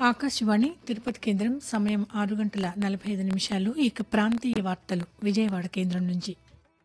ఆకాశవాణి తిరుపతి కేంద్రం సమయం ఆరు గంటల నలభై ఐదు నిమిషాలు ఇక ప్రాంతీయ వార్తలు విజయవాడ కేంద్రం నుంచి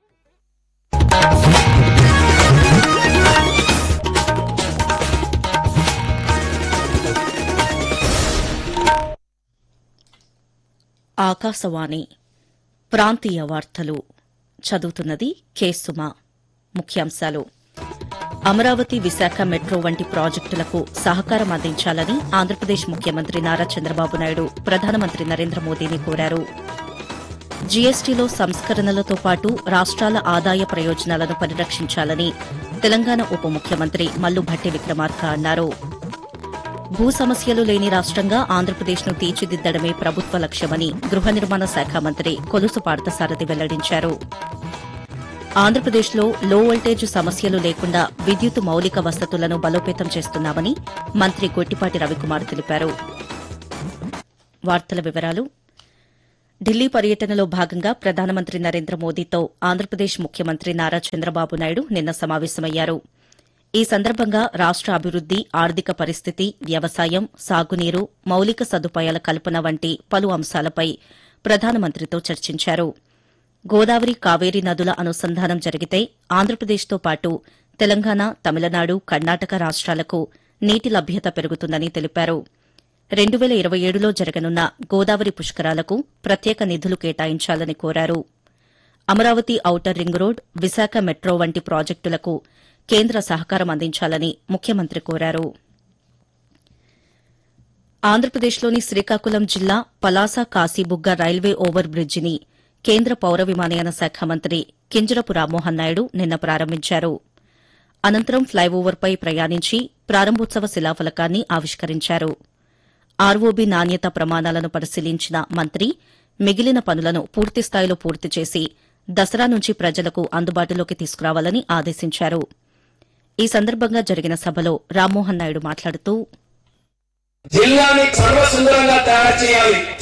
ఆకాశవాణి ప్రాంతీయ వార్తలు చదువుతున్నది కె సుమ ముఖ్యాంశాలు అమరావతి విశాఖ మెట్రో వంటి ప్రాజెక్టులకు సహకారం అందించాలని ఆంధ్రప్రదేశ్ ముఖ్యమంత్రి నారా చంద్రబాబు నాయుడు ప్రధానమంత్రి నరేంద్ర మోదీని కోరారు జీఎస్టీలో సంస్కరణలతో పాటు రాష్ట్రాల ఆదాయ ప్రయోజనాలను పరిరక్షించాలని తెలంగాణ ఉప ముఖ్యమంత్రి మల్లుభట్టి విక్రమార్క అన్నారు భూ సమస్యలు లేని రాష్ట్రంగా ఆంధ్రప్రదేశ్ను తీర్చిదిద్దడమే ప్రభుత్వ లక్ష్యమని గృహ నిర్మాణ శాఖ మంత్రి కొలుసు పార్థసారథి వెల్లడించారు ఆంధ్రప్రదేశ్లో లో వోల్టేజ్ సమస్యలు లేకుండా విద్యుత్ మౌలిక వసతులను బలోపేతం చేస్తున్నామని మంత్రి గొట్టిపాటి రవికుమార్ తెలిపారు వార్తల వివరాలు ఢిల్లీ పర్యటనలో భాగంగా ప్రధానమంత్రి నరేంద్ర మోదీతో ఆంధ్రప్రదేశ్ ముఖ్యమంత్రి నారా చంద్రబాబు నాయుడు నిన్న సమావేశమయ్యారు ఈ సందర్భంగా రాష్ట అభివృద్ది ఆర్థిక పరిస్థితి వ్యవసాయం సాగునీరు మౌలిక సదుపాయాల కల్పన వంటి పలు అంశాలపై ప్రధానమంత్రితో చర్చించారు గోదావరి కావేరీ నదుల అనుసంధానం జరిగితే ఆంధ్రప్రదేశ్తో పాటు తెలంగాణ తమిళనాడు కర్ణాటక రాష్ట్రాలకు నీటి లభ్యత పెరుగుతుందని తెలిపారు రెండు వేల ఇరవై ఏడులో జరగనున్న గోదావరి పుష్కరాలకు ప్రత్యేక నిధులు కేటాయించాలని కోరారు Amaravati outer ring road Visakha metro వంటి ప్రాజెక్టులకు కేంద్ర సహకారం అందించాలని ముఖ్యమంత్రి కోరారు ఆంధ్రప్రదేశ్లోని శ్రీకాకుళం జిల్లా పలాస కాశీబుగ్గ రైల్వే ఓవర్ బ్రిడ్జిని కేంద్ర పౌర విమానయాన శాఖ మంత్రి కింజరపు రామ్మోహన్ నాయుడు నిన్న ప్రారంభించారు అనంతరం ఫ్లైఓవర్పై ప్రయాణించి ప్రారంభోత్సవ శిలాఫలకాన్ని ఆవిష్కరించారు ఆర్ఓబీ నాణ్యత ప్రమాణాలను పరిశీలించిన మంత్రి మిగిలిన పనులను పూర్తిస్థాయిలో పూర్తి చేసి దసరా నుంచి ప్రజలకు అందుబాటులోకి తీసుకురావాలని ఆదేశించారు ఈ సందర్భంగా జరిగిన సభలో రామ్మోహన్ నాయుడు మాట్లాడుతూ జిల్లాని సర్వసుందరంగా తయారు చేయాలి